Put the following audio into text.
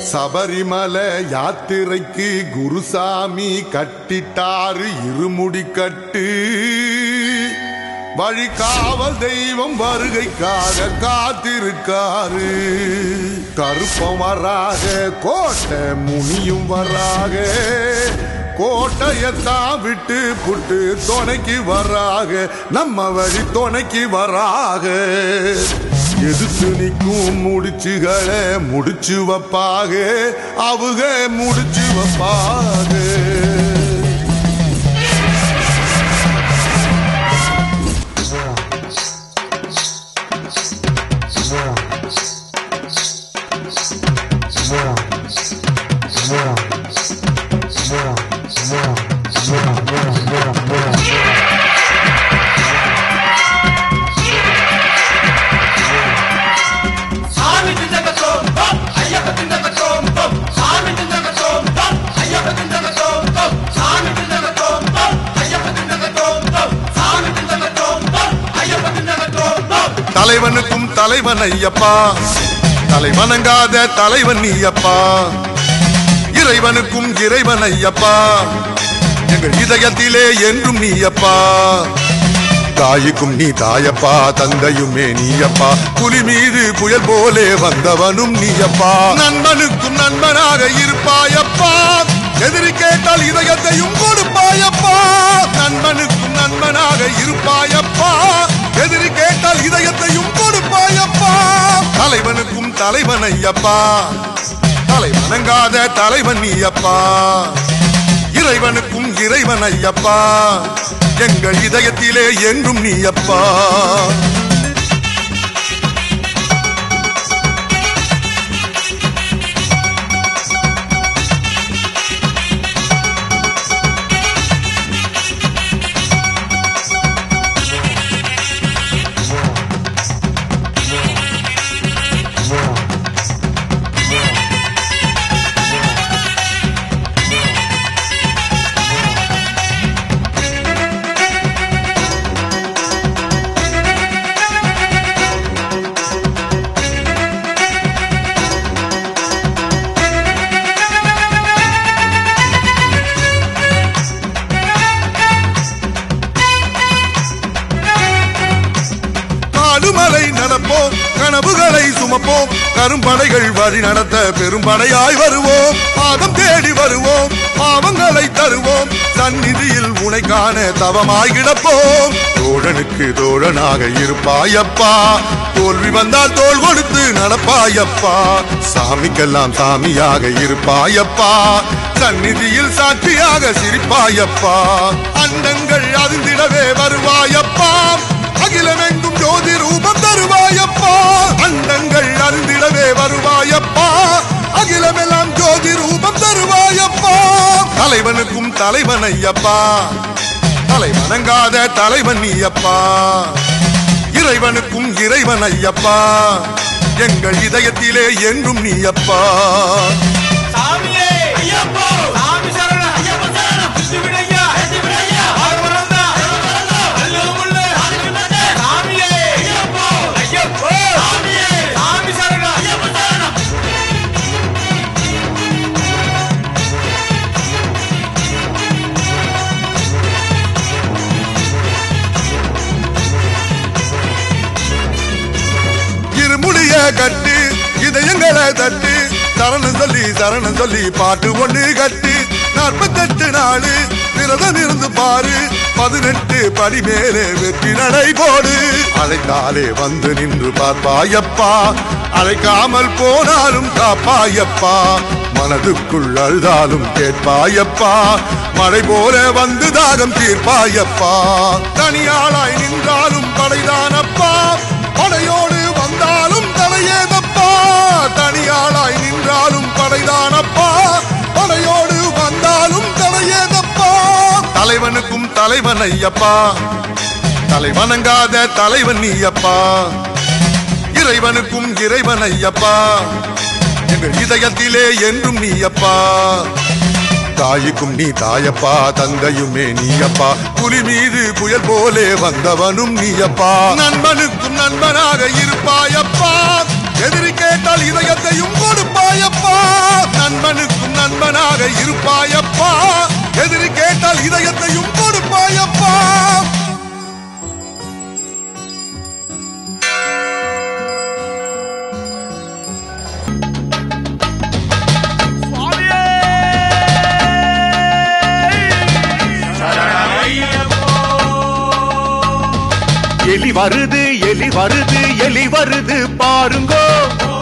சபரிமலை யாத்திரைக்கு குருசாமி கட்டிட்டாரு இருமுடி கட்டு வழி காவல் தெய்வம் வருகைக்காக காத்திருக்காரு கருப்பம் வராக கோட்டை முனியும் வராக கோட்டையத்தான் விட்டு புட்டு துணைக்கு வராக நம்ம வழி துணைக்கு வராக எதிர்த்து நிற்கும் முடிச்சுகளை முடிச்சு வைப்பாக அவங்க முடிச்சு வைப்பாக சாமி திண்டகத்தோம் தோம் ஐயப்ப திண்டகத்தோம் தோம் சாமி திண்டகத்தோம் தோம் ஐயப்ப திண்டகத்தோம் தோம் சாமி திண்டகத்தோம் தோம் ஐயப்ப திண்டகத்தோம் தோம் சாமி திண்டகத்தோம் தோம் ஐயப்ப திண்டகத்தோம் தோம் தலைவனுக்கும் தலைவன் ஐயப்பா தலைவணங்காத தலைவன் நீயப்பா இறைவனுக்கும் இறைவன் ஐயப்பா எங்கள் இதயத்திலே என்றும் நீயப்பா தாய்க்கும் நீ தாயப்பா தந்தையுமே நீயப்பா புலி மீது புயல் போலே வந்தவனும் நீயப்பா நண்பனுக்கும் நண்பனாக இருப்பாயப்பா எதிரி கேட்டால் இதயத்தையும் கொடுப்பாயப்பா நண்பனுக்கும் நண்பனாக இருப்பாயப்பா எதிரி கேட்டால் இதயத்தையும் கொடுப்பாயப்பா தலைவனுக்கும் தலைவன் ஐயப்பா தலைவணங்காத தலைவன் நீயப்பா இறைவனுக்கும் இறைவன் ஐயப்பா எங்கள் இதயத்திலே என்றும் நீயப்பா காடுமலை நடப்போம் கனவுகளை சுமப்போம் கரும்படைகள் வழி நடத்த பெரும்படையாய் வருவோம் பாதம் தேடி வருவோம் பாவங்களை தருவோம் சந்நிதியில் உனை காண தவமாய் கிடப்போம் தோழனுக்கு தோழனாக இருப்பாயப்பா தோல்வி வந்தால் தோல் கொடுத்து நடப்பாயப்பா சாமிக்கெல்லாம் சாமியாக இருப்பாயப்பா சந்நிதியில் சாட்சியாக சிரிப்பாயப்பா அண்டங்கள் அறிந்திடவே வருவாயப்பா அகிலமெங்கும் ஜோதி ரூபம் தருவாயப்பா அண்டங்கள் அறிந்திடவே வருவாயப்பா அகிலமெல்லாம் ஜோதி ரூபம் தருவாயப்பா தலைவனுக்கும் தலைவன் ஐயப்பா தலைவணங்காத தலைவன் நீயப்பா இறைவனுக்கும் இறைவன் ஐயப்பா எங்கள் இதயத்திலே என்றும் நீயப்பா சாமியே ஐயப்போ சாமி சரண ஐயப்ப சரணம் சித்தி விடையா சித்தி விடையா ஆர்வரந்தா அல்லுமுள்ள சாமியே ஐயப்போ ஐயப்போ சாமியே சாமி சரண ஐயப்ப சரணம் இருமுடிய கட்டு இதயங்களை தட்டு சரணம் சொல்லி சரணம் சொல்லி பாட்டு ஒண்ணு கட்டு நாற்பத்தெட்டு நாளு விரதம் இருந்து பாரு பதினெட்டு படி மேலே வெற்றி நடை போடு அழைத்தாலே வந்து நின்று பார்ப்பாயப்பா அழைக்காமல் போனாலும் காப்பாயப்பா மனதுக்குள் அழுதாலும் கேட்பாயப்பா மழை போல வந்து தாகம் தீர்ப்பாயப்பா தனியாளாய் நின்றாலும் படைதானப்பா படையோடு வந்தாலும் தலையேதப்பா தனியாளாய் நின்றாலும் படைதானப்பா படையோடு வந்தாலும் தலையேதப்பா தலைவனுக்கும் தலைவன் ஐயப்பா தலைவணங்காத தலைவன் நீயப்பா இறைவனுக்கும் இறைவன் ஐயப்பா எங்கள் இதயத்திலே என்றும் நீயப்பா தாய்க்கும் நீ தாயப்பா தந்தையுமே நீயப்பா புலி மீது புயல் போலே வந்தவனும் நீயப்பா நண்பனுக்கும் நண்பனாக இருப்பாயப்பா எதிரி கேட்டால் இதயத்தையும் கொடுப்பாயப்பா தலைவனாக இருப்பாயப்பா எதிரி கேட்டால் இதயத்தையும் கொடுப்பாயப்பா எலி வருது எலி வருது எலி வருது பாருங்கோ